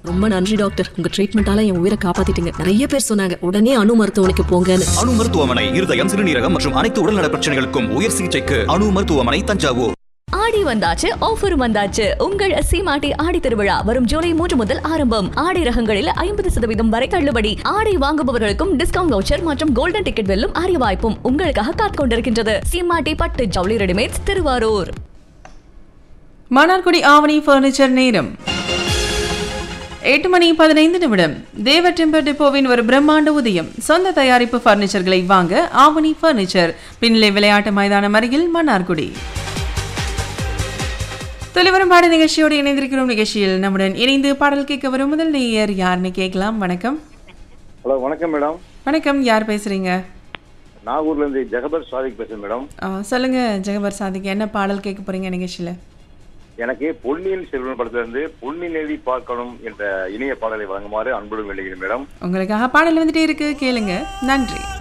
ரொம்ப நன்றி டாக்டர் உங்க ட்ரீட்மெண்டால என் உயிரை காப்பாத்திட்டீங்க நிறைய பேர் சொன்னாங்க உடனே அணு மருத்துவமனைக்கு போங்கன்னு அணு மருத்துவமனை இருதயம் சிறுநீரகம் மற்றும் அனைத்து உடல்நல பிரச்சனைகளுக்கும் உயர் சிகிச்சைக்கு அணு மருத்துவமனை தஞ்சாவூர் ஆடி வந்தாச்சு ஆஃபர் வந்தாச்சு உங்கள் சீமாட்டி ஆடி திருவிழா வரும் ஜூலை மூன்று முதல் ஆரம்பம் ஆடை ரகங்களில் ஐம்பது சதவீதம் வரை தள்ளுபடி ஆடை வாங்குபவர்களுக்கும் டிஸ்கவுண்ட் வவுச்சர் மற்றும் கோல்டன் டிக்கெட் வெல்லும் அரிய வாய்ப்பும் உங்களுக்காக காத்துக் கொண்டிருக்கின்றது சீமாட்டி பட்டு ஜவுளி ரெடிமேட்ஸ் திருவாரூர் மன்னார்குடி ஆவணி ஃபர்னிச்சர் நேரம் எட்டு மணி பதினைந்து நிமிடம் தேவ டெம்பர் டிப்போவின் ஒரு பிரம்மாண்ட உதயம் சொந்த தயாரிப்பு ஃபர்னிச்சர்களை வாங்க ஆவணி ஃபர்னிச்சர் பின்னிலை விளையாட்டு மைதானம் அருகில் மன்னார்குடி தொலைவரும் பாட நிகழ்ச்சியோடு இணைந்திருக்கிறோம் நிகழ்ச்சியில் நம்முடன் இணைந்து பாடல் கேட்க வரும் முதல் நேயர் யாருன்னு கேட்கலாம் வணக்கம் ஹலோ வணக்கம் மேடம் வணக்கம் யார் பேசுறீங்க நாகூர்ல இருந்து ஜெகபர் சாதிக் பேசுறேன் மேடம் ஆ, சொல்லுங்க ஜெகபர் சாதிக்கு என்ன பாடல் கேட்க போறீங்க நிகழ்ச்சியில எனக்கு பொன்னியின் செல்வன் படத்துல இருந்து பொன்னி நெறி பார்க்கணும் என்ற இணைய பாடலை வழங்குமாறு அன்புடன் வேண்டுகிறேன் மேடம் உங்களுக்காக பாடல் வந்துட்டே இருக்கு கேளுங்க நன்றி